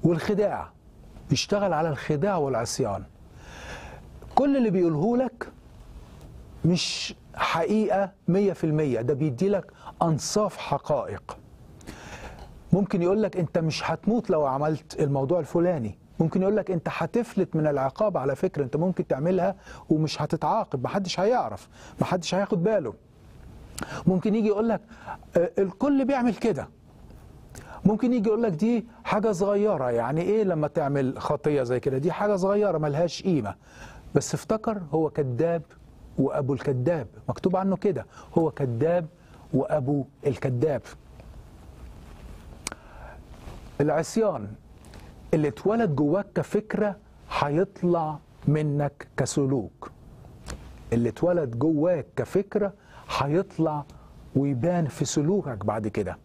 والخداع بيشتغل على الخداع والعصيان كل اللي بيقوله لك مش حقيقة مية في المية ده بيدي لك أنصاف حقائق ممكن يقول لك أنت مش هتموت لو عملت الموضوع الفلاني ممكن يقول لك أنت هتفلت من العقاب على فكرة أنت ممكن تعملها ومش هتتعاقب محدش هيعرف محدش هياخد باله ممكن يجي يقول لك آه، الكل بيعمل كده ممكن يجي يقول لك دي حاجة صغيرة يعني ايه لما تعمل خطية زي كده دي حاجة صغيرة ملهاش قيمة بس افتكر هو كذاب وابو الكذاب مكتوب عنه كده هو كذاب وابو الكذاب العصيان اللي اتولد جواك كفكرة هيطلع منك كسلوك اللي اتولد جواك كفكرة هيطلع ويبان في سلوكك بعد كده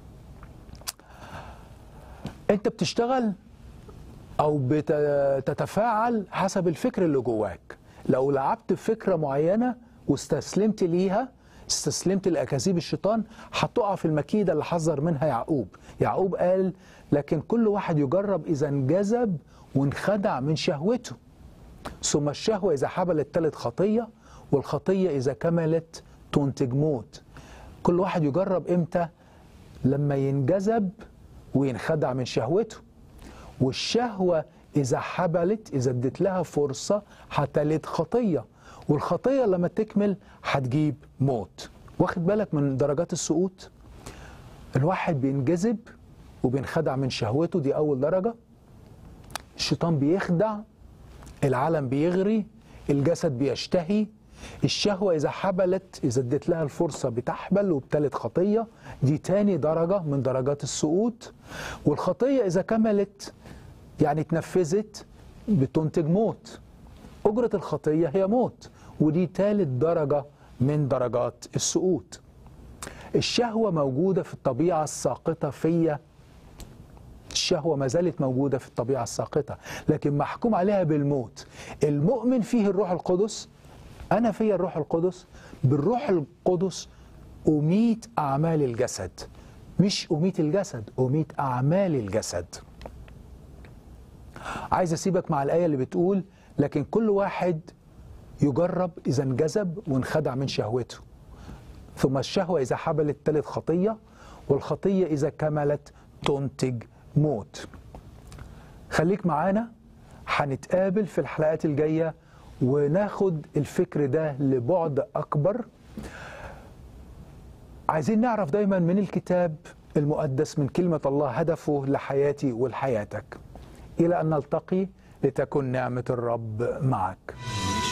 انت بتشتغل او بتتفاعل حسب الفكر اللي جواك لو لعبت بفكره معينه واستسلمت ليها استسلمت لاكاذيب الشيطان هتقع في المكيده اللي حذر منها يعقوب يعقوب قال لكن كل واحد يجرب اذا انجذب وانخدع من شهوته ثم الشهوه اذا حبلت تلت خطيه والخطيه اذا كملت تنتج موت كل واحد يجرب امتى لما ينجذب وينخدع من شهوته والشهوة إذا حبلت إذا اديت لها فرصة هتلد خطية والخطية لما تكمل هتجيب موت واخد بالك من درجات السقوط الواحد بينجذب وبينخدع من شهوته دي أول درجة الشيطان بيخدع العالم بيغري الجسد بيشتهي الشهوة إذا حبلت إذا اديت لها الفرصة بتحبل وبتلت خطية دي تاني درجة من درجات السقوط والخطية إذا كملت يعني اتنفذت بتنتج موت أجرة الخطية هي موت ودي تالت درجة من درجات السقوط الشهوة موجودة في الطبيعة الساقطة فيا الشهوة ما زالت موجودة في الطبيعة الساقطة لكن محكوم عليها بالموت المؤمن فيه الروح القدس أنا فيا الروح القدس بالروح القدس أميت أعمال الجسد مش أميت الجسد أميت أعمال الجسد عايز أسيبك مع الآية اللي بتقول لكن كل واحد يجرب إذا انجذب وانخدع من شهوته ثم الشهوة إذا حبلت تلت خطية والخطية إذا كملت تنتج موت خليك معانا هنتقابل في الحلقات الجايه وناخد الفكر ده لبعد أكبر عايزين نعرف دايما من الكتاب المقدس من كلمة الله هدفه لحياتي ولحياتك إلى أن نلتقي لتكن نعمة الرب معك